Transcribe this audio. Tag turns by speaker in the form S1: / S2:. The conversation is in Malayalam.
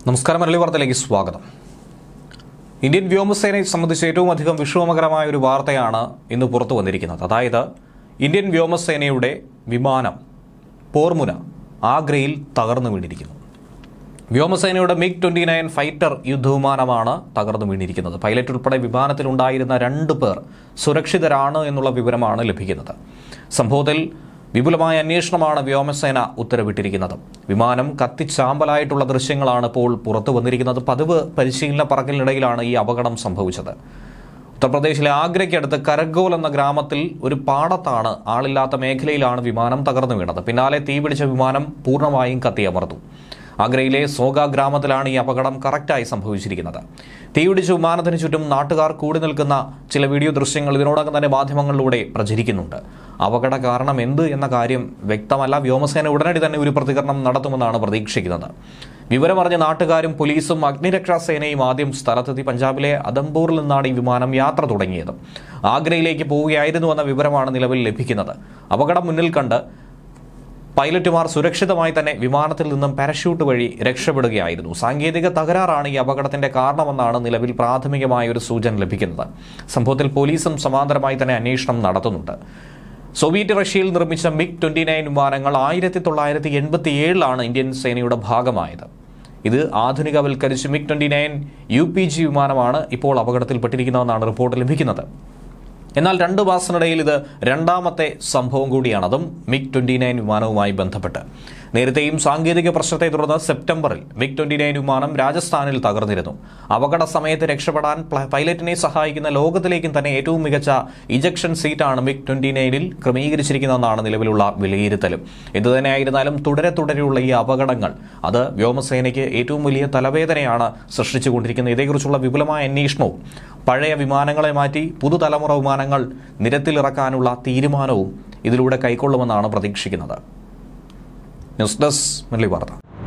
S1: നമസ്കാരം മരളി വാർത്തയിലേക്ക് സ്വാഗതം ഇന്ത്യൻ വ്യോമസേനയെ സംബന്ധിച്ച് ഏറ്റവും അധികം വിഷമകരമായ ഒരു വാർത്തയാണ് ഇന്ന് പുറത്തു വന്നിരിക്കുന്നത് അതായത് ഇന്ത്യൻ വ്യോമസേനയുടെ വിമാനം പോർമുന ആഗ്രയിൽ തകർന്നു വീണിരിക്കുന്നു വ്യോമസേനയുടെ മിഗ് ട്വന്റി നയൻ ഫൈറ്റർ യുദ്ധവിമാനമാണ് തകർന്നു വീണിരിക്കുന്നത് പൈലറ്റ് ഉൾപ്പെടെ വിമാനത്തിലുണ്ടായിരുന്ന രണ്ട് പേർ സുരക്ഷിതരാണ് എന്നുള്ള വിവരമാണ് ലഭിക്കുന്നത് സംഭവത്തിൽ വിപുലമായ അന്വേഷണമാണ് വ്യോമസേന ഉത്തരവിട്ടിരിക്കുന്നത് വിമാനം കത്തിച്ചാമ്പലായിട്ടുള്ള ദൃശ്യങ്ങളാണ് ഇപ്പോൾ പുറത്തു വന്നിരിക്കുന്നത് പതിവ് പരിശീലന പറക്കലിനിടയിലാണ് ഈ അപകടം സംഭവിച്ചത് ഉത്തർപ്രദേശിലെ ആഗ്രയ്ക്കടുത്ത് കരഗോൽ എന്ന ഗ്രാമത്തിൽ ഒരു പാടത്താണ് ആളില്ലാത്ത മേഖലയിലാണ് വിമാനം തകർന്നു വീണത് പിന്നാലെ തീപിടിച്ച വിമാനം പൂർണ്ണമായും കത്തിയമർന്നു ആഗ്രയിലെ സോഗ ഗ്രാമത്തിലാണ് ഈ അപകടം കറക്റ്റായി സംഭവിച്ചിരിക്കുന്നത് തീപിടിച്ച വിമാനത്തിന് ചുറ്റും നാട്ടുകാർ കൂടി നിൽക്കുന്ന ചില വീഡിയോ ദൃശ്യങ്ങൾ ഇതിനോടകം തന്നെ മാധ്യമങ്ങളിലൂടെ പ്രചരിക്കുന്നുണ്ട് അപകട കാരണം എന്ത് എന്ന കാര്യം വ്യക്തമല്ല വ്യോമസേന ഉടനടി തന്നെ ഒരു പ്രതികരണം നടത്തുമെന്നാണ് പ്രതീക്ഷിക്കുന്നത് വിവരമറിഞ്ഞ നാട്ടുകാരും പോലീസും അഗ്നിരക്ഷാ സേനയും ആദ്യം സ്ഥലത്തെത്തി പഞ്ചാബിലെ അദംപൂറിൽ നിന്നാണ് ഈ വിമാനം യാത്ര തുടങ്ങിയത് ആഗ്രയിലേക്ക് പോവുകയായിരുന്നുവെന്ന വിവരമാണ് നിലവിൽ ലഭിക്കുന്നത് അപകടം മുന്നിൽ കണ്ട് പൈലറ്റുമാർ സുരക്ഷിതമായി തന്നെ വിമാനത്തിൽ നിന്നും പാരഷ്യൂട്ട് വഴി രക്ഷപ്പെടുകയായിരുന്നു സാങ്കേതിക തകരാറാണ് ഈ അപകടത്തിന്റെ കാരണമെന്നാണ് നിലവിൽ പ്രാഥമികമായ ഒരു സൂചന ലഭിക്കുന്നത് സംഭവത്തിൽ പോലീസും സമാന്തരമായി തന്നെ അന്വേഷണം നടത്തുന്നുണ്ട് സോവിയറ്റ് റഷ്യയിൽ നിർമ്മിച്ച മിഗ് ട്വന്റി നയൻ വിമാനങ്ങൾ ആയിരത്തി തൊള്ളായിരത്തി എൺപത്തി ഏഴിലാണ് ഇന്ത്യൻ സേനയുടെ ഭാഗമായത് ഇത് ആധുനികവൽക്കരിച്ച് MiG twenty nine U P G വിമാനമാണ് ഇപ്പോൾ അപകടത്തിൽപ്പെട്ടിരിക്കുന്നതെന്നാണ് റിപ്പോർട്ട് ലഭിക്കുന്നത് എന്നാൽ രണ്ട് മാസത്തിനിടയിൽ ഇത് രണ്ടാമത്തെ സംഭവം കൂടിയാണ് അതും മിഗ് ട്വന്റി നയൻ വിമാനവുമായി ബന്ധപ്പെട്ട് നേരത്തെയും സാങ്കേതിക പ്രശ്നത്തെ തുടർന്ന് സെപ്റ്റംബറിൽ മിഗ് ട്വന്റി നയൻ വിമാനം രാജസ്ഥാനിൽ തകർന്നിരുന്നു അപകട സമയത്ത് രക്ഷപ്പെടാൻ പ്ല- പൈലറ്റിനെ സഹായിക്കുന്ന ലോകത്തിലേക്കും തന്നെ ഏറ്റവും മികച്ച ഇജക്ഷൻ സീറ്റാണ് മിഗ് ട്വന്റി നയനിൽ ക്രമീകരിച്ചിരിക്കുന്നതെന്നാണ് നിലവിലുള്ള വിലയിരുത്തലും എന്തുതന്നെയായിരുന്നാലും തുടരെ തുടരെയുള്ള ഈ അപകടങ്ങൾ അത് വ്യോമസേനയ്ക്ക് ഏറ്റവും വലിയ തലവേദനയാണ് സൃഷ്ടിച്ചുകൊണ്ടിരിക്കുന്നത് ഇതേക്കുറിച്ചുള്ള വിപുലമായ അന്വേഷണവും പഴയ വിമാനങ്ങളെ മാറ്റി പുതുതലമുറ വിമാനങ്ങൾ നിരത്തിലിറക്കാനുള്ള തീരുമാനവും ഇതിലൂടെ കൈക്കൊള്ളുമെന്നാണ് പ്രതീക്ഷിക്കുന്നത് ന്യൂസ് ഡെസ്ക് മുരളി വാർത്ത